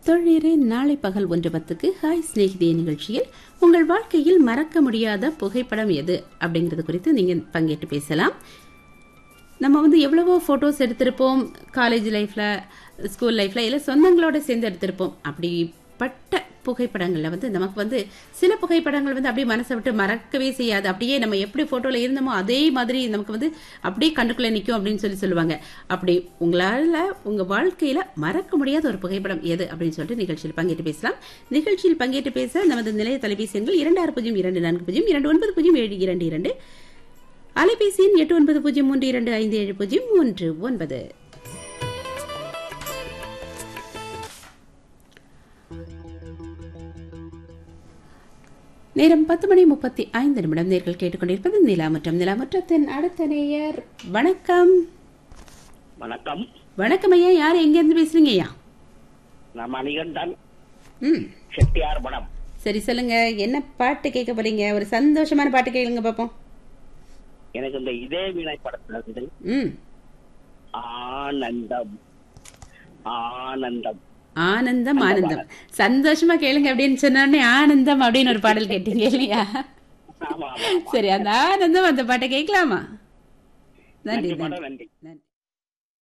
தொழிலே நாளை பகல் ஒன்று பத்துக்கு ஹாய் சிநேகிதிய நிகழ்ச்சியில் உங்கள் வாழ்க்கையில் மறக்க முடியாத புகைப்படம் எது அப்படிங்கிறது குறித்து நீங்க பங்கேற்று பேசலாம் நம்ம வந்து எவ்வளவோ ஃபோட்டோஸ் எடுத்திருப்போம் காலேஜ் லைஃப்ல ஸ்கூல் லைஃப்ல இல்லை சொந்தங்களோட சேர்ந்து எடுத்திருப்போம் அப்படிப்பட்ட புகைப்படங்கள்ல வந்து நமக்கு வந்து சில புகைப்படங்கள் வந்து அப்படியே மனசை விட்டு மறக்கவே செய்யாது அப்படியே நம்ம எப்படி போட்டோல இருந்தோமோ அதே மாதிரி நமக்கு வந்து அப்படியே கண்ணுக்குள்ள நிற்கும் அப்படின்னு சொல்லி சொல்லுவாங்க அப்படி உங்களால உங்க வாழ்க்கையில மறக்க முடியாத ஒரு புகைப்படம் எது அப்படின்னு சொல்லிட்டு நிகழ்ச்சியில் பங்கேற்று பேசலாம் நிகழ்ச்சியில் பங்கேற்று பேச நமது நிலைய தொலைபேசி எண்கள் இரண்டு ஆறு பூஜ்ஜியம் இரண்டு நான்கு பூஜ்ஜியம் இரண்டு ஒன்பது பூஜ்ஜியம் ஏழு இரண்டு இரண்டு அலைபேசி எண் எட்டு ஒன்பது பூஜ்ஜியம் மூன்று இரண்டு ஐந்து ஏழு பூஜ்ஜியம் மூன்று ஒன்பது நேரம் பத்து மணி முப்பத்தி ஐந்து நிமிடம் நேர்கள் கேட்டுக்கொண்டிருப்பது நிலாமுற்றம் நிலாமுற்றத்தின் அடுத்த நேயர் வணக்கம் வணக்கம் வணக்கம் ஐயா யார் எங்க இருந்து பேசுறீங்க ஐயா நான் மணிகண்டன் ம் செட்டியார் படம் சரி சொல்லுங்க என்ன பாட்டு கேட்க போறீங்க ஒரு சந்தோஷமான பாட்டு கேளுங்க பாப்போம் எனக்கு இந்த இதே வீணை படத்துல இருந்து ம் ஆனந்தம் ஆனந்தம் ஆனந்தம் ஆனந்தம் சந்தோஷமா கேளுங்க அப்படின்னு சொன்ன உடனே ஆனந்தம் அப்படின்னு ஒரு பாடல் கேட்டீங்க இல்லையா ஆமா ஆமா சரி அந்த ஆனந்தம் அந்த பாட்டை கேட்கலாமா நன்றி நன்றி நன்றி படம் நன்றி நன்றி